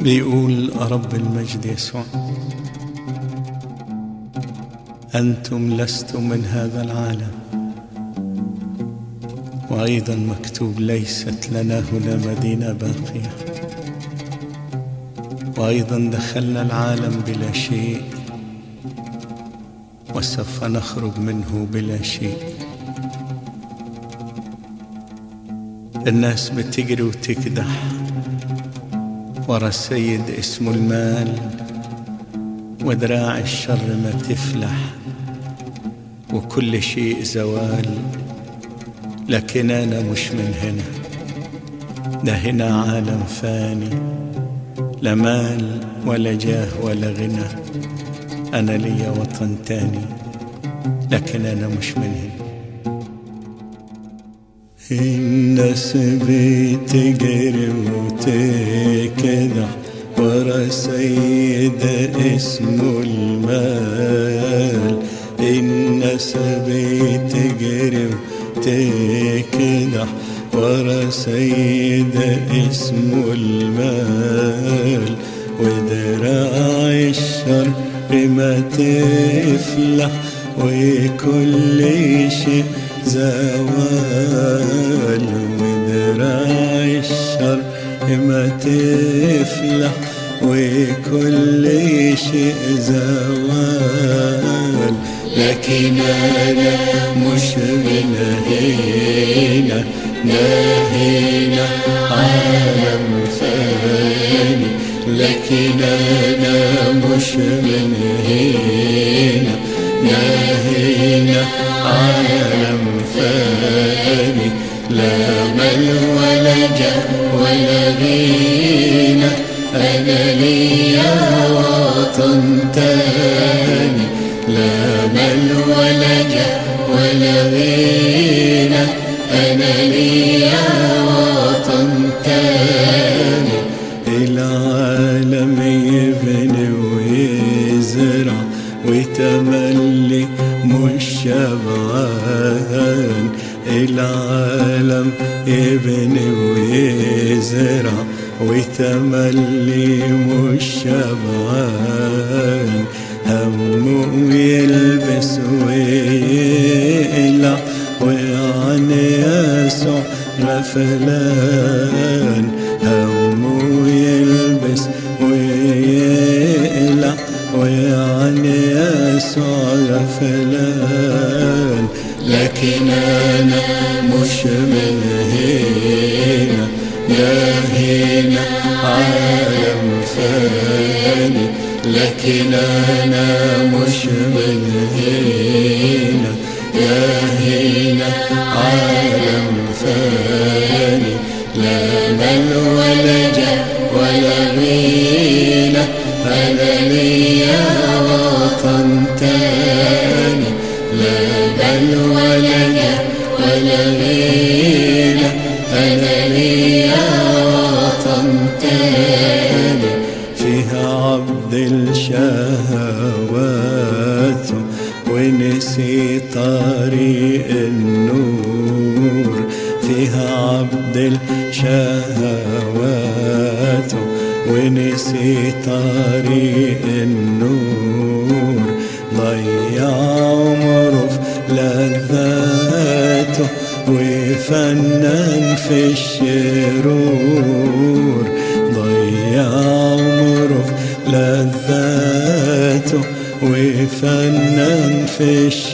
بيقول رب المجد يسوع أنتم لستم من هذا العالم وأيضا مكتوب ليست لنا هنا مدينة باقية وأيضا دخلنا العالم بلا شيء وسوف نخرج منه بلا شيء الناس بتجري وتكدح ورا السيد اسمه المال ودراع الشر ما تفلح وكل شيء زوال لكن انا مش من هنا ده هنا عالم فاني لا مال ولا جاه ولا غنى انا ليا وطن تاني لكن انا مش من هنا الناس بتجري وتكدح ورا سيد اسمه المال الناس بتجري وتكدح ورا سيد اسمه المال ودراع الشر ما تفلح وكل شيء زوال ودراع الشر ما تفلح وكل شيء زوال لكن أنا مش من هنا لا هنا عالم فاني لكن أنا مش من هنا لا هنا عالم فاني لا مل ولا جاه ولا غنى أنا ليا وطن تاني لا مل ولا جاه ولا غنى أنا ليا وطن تاني العالم يبني ويزرع وتملي مش شبعان العالم يبني ويزرع وتملي مش شبعان همه يلبس ويقلع وعن يسوع غفلان همه يلبس ويقلع وعن يسوع غفلان لكن أنا مش من هنا لا هنا عالم فاني لكن أنا مش من هنا لا هنا عالم فاني لا مال ولا جاه ولا غنى أنا ليا وطن تاني لا مال ولا جاه ولا غنى أنا ليا وطن تاني فيها عبد الشهوات ونسي طريق النور فيها عبد الشهوات ونسي طريق النور ضيع عمره في لذاته وفنان في الشرور ضيع عمره في لذاته وفنان في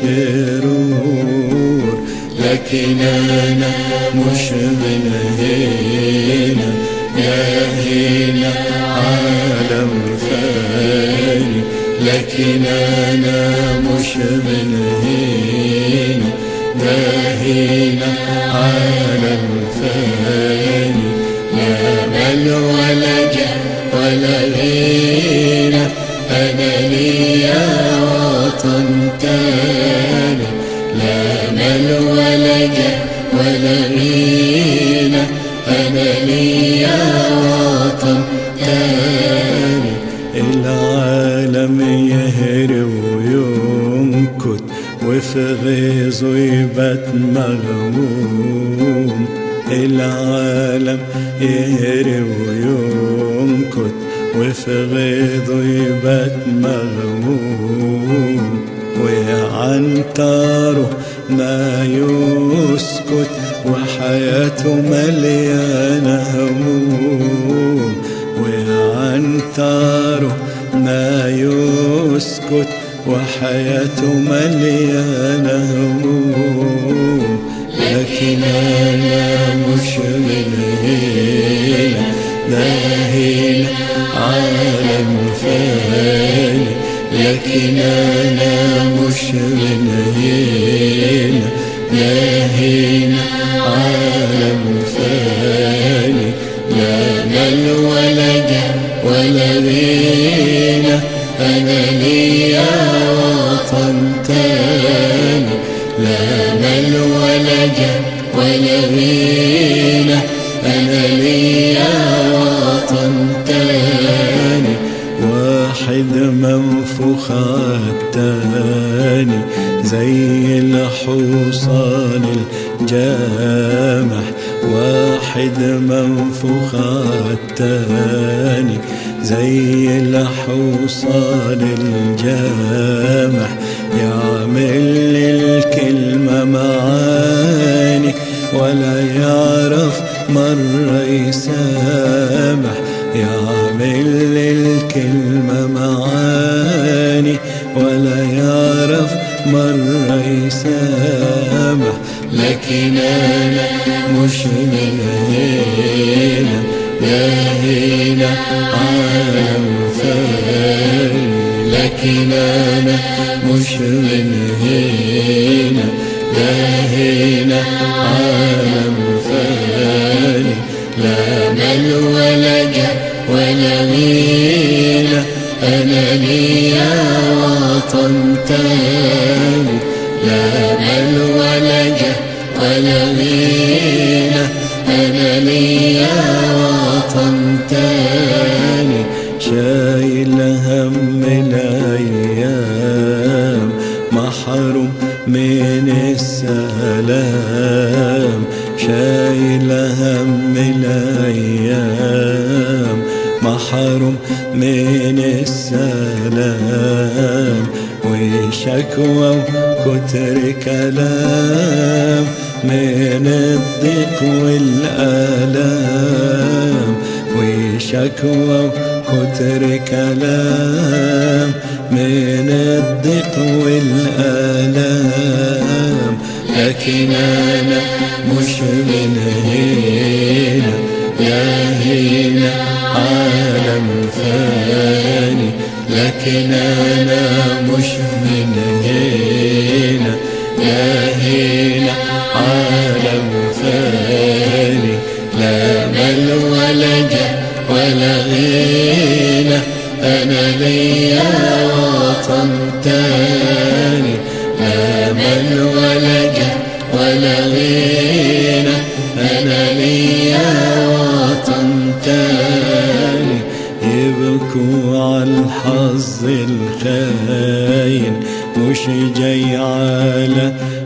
الشرور لكن أنا مش من هنا يا هنا عالم فاني لكن أنا مش من هنا ده هنا عالم فاني لا مال ولا جاه ولا غنى أنا ليا وطن تاني لا مال ولا جاه ولا غنى أنا ليا وطن تاني العالم يهري وينكت وفي غيظه يبات مغموم العالم يهري وينكت وفي غيظه يبات مغموم وعنتاره ما يسكت وحياته مليانة هموم وعنتاره ما يسكت وحياته مليانة هموم لكن أنا مش من هنا ده هنا عالم فاني لكن أنا مش من هنا لا هنا عالم فاني لا مل ولا جه ولا غنى أنا ليا وطن تاني لا مل ولا جه ولا غنى أنا ليا وطن تاني واحد منفوخ التاني زي الحصان الجامح واحد منفوخ التاني زي الحصان الجامح يعمل الكلمة معاني ولا يعرف مرة يسامح يعمل الكلمة معاني ولا يعرف مرة يسامح لكن أنا مش من هنا لا هنا عالم ثاني لكن أنا مش من هنا لا هنا عالم ثاني لا مل ولا جه ولا غنى أنا ليا وطن تاني لا مل ولا جه ولا غنى أنا ليا وطن تاني شايل هم الأيام محروم من السلام شايل هم الأيام محروم من السلام وشكوى وكتر كلام من الضيق والآلام وشكوى وكتر كلام من الضيق والآلام لكن أنا مش من هنا لا هنا عالم ثاني لكن أنا مش من هنا لا هنا عالم ثاني لا مل ولا جه ولا غنى أنا ليا وطن تاني لا مل ولا جه ولا غنى أنا ليا وطن تاني يبكوا على الحظ الخاين مش جاي على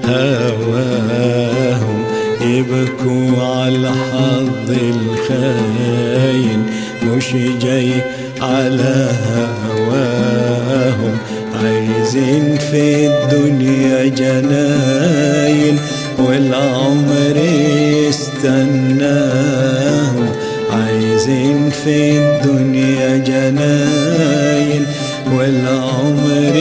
هواهم يبكوا على الحظ الخاين مش جاي على هواهم عايزين في الدنيا جناين والعمر يستناهم عايزين في الدنيا جناين والعمر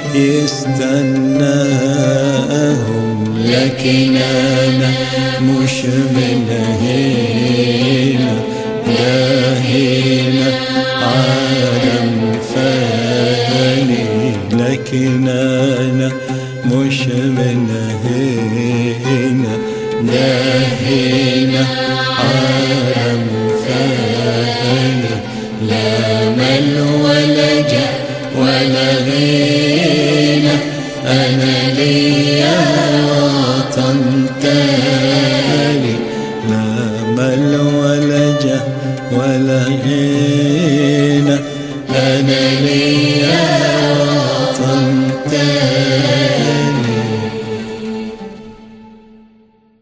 يستناهم لكن أنا مش من هنا لا هنا عالم فاني لكن أنا مش من هنا لا هنا عالم فاني لا مل ولا جه ولا غنى أنا ليا وطن تاني لا مل ولا جه ولا غنى